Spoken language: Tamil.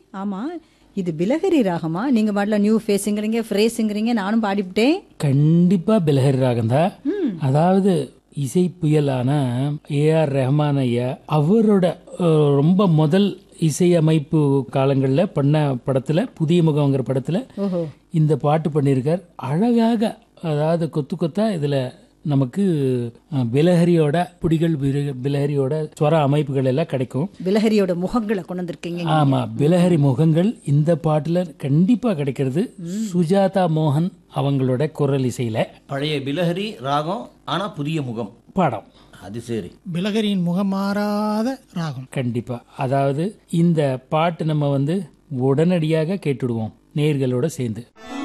ஆமா இது பிலஹரி ராகமா நீங்க பாடல நியூ ஃபேஸுங்கிறீங்க ஃப்ரேஸுங்கிறீங்க நானும் பாடிவிட்டேன் கண்டிப்பா பிலஹரி ராகம்தான் அதாவது இசை புயலான ஏ ஆர் ரஹ்மான் ஐயா அவரோட அஹ், ரொம்ப முதல் இசையமைப்பு காலங்கள்ல பண்ண படத்துல புதிய முகங்கிற படத்துல ஓஹோ இந்த பாட்டு பண்ணியிருக்கார் அழகாக அதாவது கொத்து கொத்தா இதுல நமக்கு அஹ், பிலஹரியோட புடிகள் பிர- பிலஹரியோட ஸ்வர அமைப்புகள் எல்லாம் கிடைக்கும் பிலஹரியோட முகங்களை கொண்டு வந்திருக்கீங்க ஆமா பிலஹரி முகங்கள் இந்த பாட்டுல கண்டிப்பா கிடைக்கிறது சுஜாதா மோகன் அவங்களோட குரல் இசையில பழைய பிலஹரி ராகம் ஆனா புதிய முகம் படம் அது சரி பிலகரியின் முகம் மாறாத ராகம் கண்டிப்பா அதாவது இந்த பாட்டு நம்ம வந்து உடனடியாக கேட்டுடுவோம் நேர்களோட சேர்ந்து